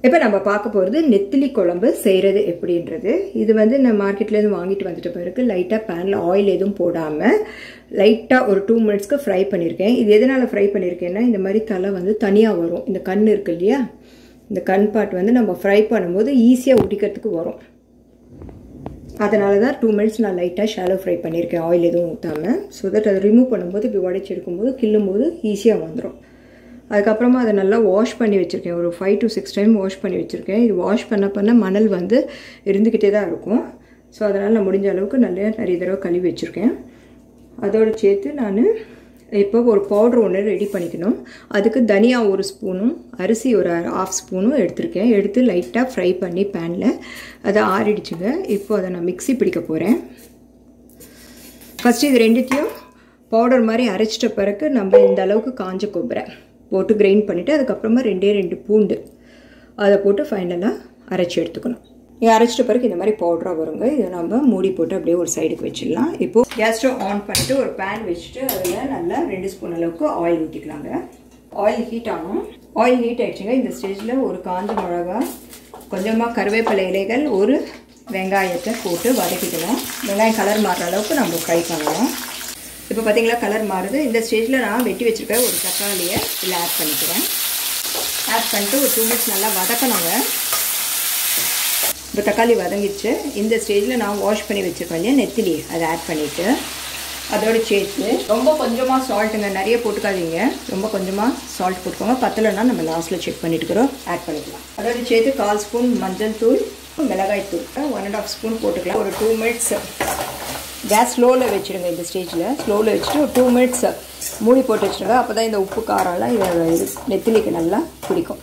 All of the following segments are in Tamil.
இப்போ நம்ம பார்க்க போகிறது நெத்திலி குழம்பு செய்கிறது எப்படின்றது இது வந்து நான் மார்க்கெட்லேருந்து வாங்கிட்டு வந்துட்ட பிறகு லைட்டாக பேனில் ஆயில் எதுவும் போடாமல் லைட்டாக ஒரு டூ மினிட்ஸ்க்கு ஃப்ரை பண்ணியிருக்கேன் இது எதனால் ஃப்ரை பண்ணியிருக்கேன்னா இந்த மாதிரி தலை வந்து தனியாக வரும் இந்த கண் இருக்கு இல்லையா இந்த கண் பார்ட் வந்து நம்ம ஃப்ரை பண்ணும்போது ஈஸியாக உடிக்கிறதுக்கு வரும் அதனால தான் டூ மினிட்ஸ் நான் லைட்டாக ஷாலோ ஃப்ரை பண்ணியிருக்கேன் ஆயில் எதுவும் ஊற்றாமல் ஸோ தட் அதை ரிமூவ் பண்ணும்போது இப்படி உடச்சி எடுக்கும்போது கிள்ளும்போது ஈஸியாக வந்துடும் அதுக்கப்புறமா அதை நல்லா வாஷ் பண்ணி வச்சுருக்கேன் ஒரு five to six time wash பண்ணி வச்சுருக்கேன் இது வாஷ் பண்ண பண்ண மணல் வந்து இருந்துக்கிட்டே தான் இருக்கும் ஸோ அதனால் நான் முடிஞ்ச அளவுக்கு நல்லா நிறைய தடவை கழுவி வச்சுருக்கேன் அதோடு சேர்த்து நான் இப்போ ஒரு பவுட்ரு ஒன்று ரெடி பண்ணிக்கணும் அதுக்கு தனியா ஒரு ஸ்பூனும் அரிசி ஒரு ஆஃப் ஸ்பூனும் எடுத்திருக்கேன் எடுத்து லைட்டாக ஃப்ரை பண்ணி பேனில் அதை ஆறிடுச்சுங்க இப்போ அதை நான் மிக்ஸி பிடிக்க போகிறேன் ஃபஸ்ட்டு இது ரெண்டுத்தையும் பவுடர் மாதிரி அரைச்சிட்ட பிறகு நம்ம இந்த அளவுக்கு காஞ்ச கொಬ್ಬரை போட்டு கிரைண்ட் பண்ணிவிட்டு அதுக்கப்புறமா ரெண்டே ரெண்டு பூண்டு அதை போட்டு ஃபைனலாக அரைச்சி எடுத்துக்கணும் இது அரைச்சிட்ட பிறகு இந்த மாதிரி பவுடராக வருங்க இதை நம்ம மூடி போட்டு அப்படியே ஒரு சைடுக்கு வச்சிடலாம் இப்போது கேஸ் ஸ்டவ் ஆன் பண்ணிட்டு ஒரு பேன் வச்சுட்டு அதில் நல்லா ரெண்டு ஸ்பூன் அளவுக்கு ஆயில் ஊற்றிக்கலாங்க ஆயில் ஹீட் ஆகும் ஆயில் ஹீட் ஆயிடுச்சுங்க இந்த ஸ்டேஜில் ஒரு காஞ்ச மிளகா கொஞ்சமாக கருவேப்பிலை இலைகள் ஒரு வெங்காயத்தை போட்டு வதக்கிக்கணும் வெங்காயம் கலர் மாறுற அளவுக்கு நம்ம ஃப்ரை பண்ணணும் இப்போ பார்த்தீங்களா கலர் மாறுது இந்த ஸ்டேஜில் நான் வெட்டி வச்சுருக்க ஒரு தக்காளியை இதில் ஆட் பண்ணிக்கிறேன் ஆட் பண்ணிட்டு ஒரு டூ மினிட்ஸ் நல்லா வதக்கணுங்க இப்போ தக்காளி வதங்கிடுச்சு இந்த ஸ்டேஜில் நான் வாஷ் பண்ணி வச்சுருக்கேன் இல்லையா நெத்திலி அதை ஆட் பண்ணிவிட்டு அதோடு சேர்த்து ரொம்ப கொஞ்சமாக சால்ட்டுங்க நிறைய போட்டுக்காதீங்க ரொம்ப கொஞ்சமாக சால்ட் போட்டுக்கோங்க பத்தலைன்னா நம்ம லாஸ்ட்டில் செக் பண்ணிட்டுக்கிறோம் ஆட் பண்ணிக்கலாம் அதோடு சேர்த்து கால் ஸ்பூன் மஞ்சள் தூள் மிளகாய் தூள் ஒன் அண்ட் ஆஃப் ஸ்பூன் போட்டுக்கலாம் ஒரு டூ மினிட்ஸ் கேஸ் ஸ்லோவில் வச்சுடுங்க இந்த ஸ்டேஜில் ஸ்லோவில் வச்சுட்டு ஒரு டூ மினிட்ஸ் மூடி போட்டு வச்சுருங்க அப்போ தான் இந்த உப்பு காரம்லாம் இதை இது நெத்திலிக்கு நல்லா பிடிக்கும்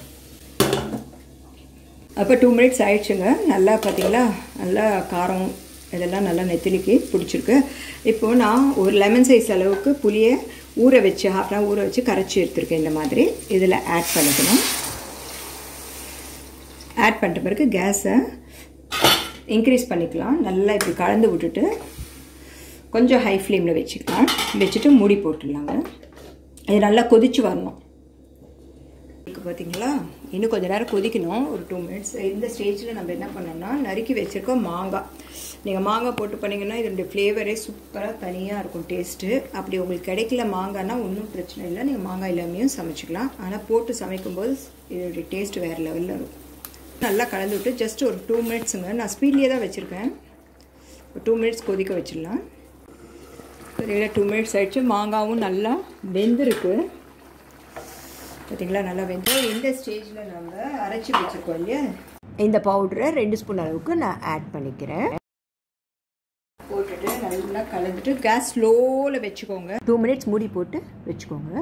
அப்போ டூ மினிட்ஸ் ஆயிடுச்சுங்க நல்லா பார்த்தீங்களா நல்லா காரம் இதெல்லாம் நல்லா நெத்திலிக்கு பிடிச்சிருக்கு இப்போது நான் ஒரு லெமன் சைஸ் அளவுக்கு புளியை ஊற வச்சு ஹாஃப் அன் ஊற வச்சு கரைச்சி எடுத்துருக்கேன் இந்த மாதிரி இதில் ஆட் பண்ணிக்கணும் ஆட் பண்ணிட்ட பிறகு கேஸை இன்க்ரீஸ் பண்ணிக்கலாம் நல்லா இப்படி கலந்து விட்டுட்டு கொஞ்சம் ஹை ஃப்ளேமில் வச்சுக்கலாம் வச்சுட்டு மூடி போட்டுடலாங்க இது நல்லா கொதித்து வரணும் இப்போ பார்த்தீங்களா இன்னும் கொஞ்சம் நேரம் கொதிக்கணும் ஒரு டூ மினிட்ஸ் இந்த ஸ்டேஜில் நம்ம என்ன பண்ணோம்னா நறுக்கி வச்சுருக்கோம் மாங்காய் நீங்கள் மாங்காய் போட்டு பண்ணிங்கன்னா இதனுடைய ஃப்ளேவரே சூப்பராக தனியாக இருக்கும் டேஸ்ட்டு அப்படி உங்களுக்கு கிடைக்கல மாங்காய்னா ஒன்றும் பிரச்சனை இல்லை நீங்கள் மாங்காய் இல்லாமையும் சமைச்சிக்கலாம் ஆனால் போட்டு சமைக்கும்போது இதோடைய டேஸ்ட் வேறு லெவலில் இருக்கும் நல்லா கலந்து விட்டு ஜஸ்ட் ஒரு டூ மினிட்ஸுங்க நான் ஸ்பீட்லேயே தான் வச்சுருக்கேன் ஒரு டூ மினிட்ஸ் கொதிக்க வச்சிடலாம் சரிங்களா டூ மினிட்ஸ் ஆகிடுச்சு மாங்காவும் நல்லா வெந்திருக்கு பார்த்தீங்களா நல்லா வெந்து இந்த ஸ்டேஜில் நம்ம அரைச்சி வச்சுருக்கோம் இல்லையா இந்த பவுடரை ரெண்டு ஸ்பூன் அளவுக்கு நான் ஆட் பண்ணிக்கிறேன் போட்டுட்டு நல்லா கலந்துட்டு கேஸ் ஸ்லோவில் வச்சுக்கோங்க டூ மினிட்ஸ் மூடி போட்டு வச்சுக்கோங்க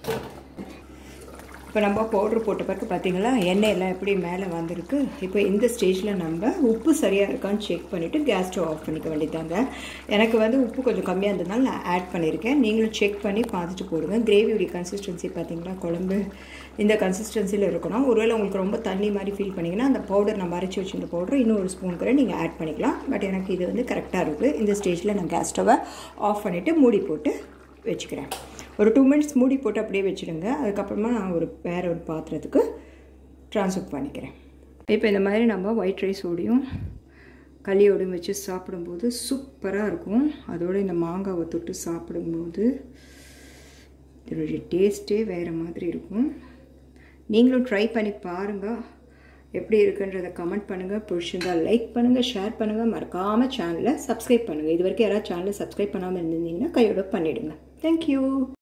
இப்போ நம்ம பவுட்ரு போட்ட பிறகு பார்த்தீங்களா எண்ணெய் எல்லாம் எப்படி மேலே வந்திருக்கு இப்போ இந்த ஸ்டேஜில் நம்ம உப்பு சரியாக இருக்கான்னு செக் பண்ணிவிட்டு கேஸ் ஸ்டவ் ஆஃப் பண்ணிக்க வேண்டியதாங்க எனக்கு வந்து உப்பு கொஞ்சம் கம்மியாக இருந்ததுனால நான் ஆட் பண்ணியிருக்கேன் நீங்களும் செக் பண்ணி பார்த்துட்டு போடுங்க கிரேவியுடைய கன்சிஸ்டன்சி பார்த்தீங்களா குழம்பு இந்த கன்சிஸ்டன்சியில் இருக்கணும் ஒருவேளை உங்களுக்கு ரொம்ப தண்ணி மாதிரி ஃபீல் பண்ணிங்கன்னா அந்த பவுடர் நம்ம அரைச்சி வச்சுருந்த பவுடர் இன்னும் ஒரு ஸ்பூன் கூட நீங்கள் ஆட் பண்ணிக்கலாம் பட் எனக்கு இது வந்து கரெக்டாக இருக்குது இந்த ஸ்டேஜில் நான் கேஸ் ஸ்டவை ஆஃப் பண்ணிவிட்டு மூடி போட்டு வச்சுக்கிறேன் ஒரு டூ மினிட்ஸ் மூடி போட்டு அப்படியே வச்சுடுங்க அதுக்கப்புறமா நான் ஒரு வேறு ஒரு பாத்திரத்துக்கு ட்ரான்ஸ்ஃபர் பண்ணிக்கிறேன் இப்போ இந்த மாதிரி நம்ம ஒயிட் ரைஸோடையும் களியோடையும் வச்சு சாப்பிடும்போது சூப்பராக இருக்கும் அதோடு இந்த மாங்காவை தொட்டு சாப்பிடும்போது இதோடைய டேஸ்ட்டே வேறு மாதிரி இருக்கும் நீங்களும் ட்ரை பண்ணி பாருங்கள் எப்படி இருக்குன்றதை கமெண்ட் பண்ணுங்கள் பிடிச்சிருந்தால் லைக் பண்ணுங்கள் ஷேர் பண்ணுங்கள் மறக்காமல் சேனலை சப்ஸ்கிரைப் பண்ணுங்கள் இது வரைக்கும் யாராவது சேனலை சப்ஸ்கிரைப் பண்ணாமல் இருந்திருந்தீங்கன்னா கையோட பண்ணிவிடுங்க தேங்க்யூ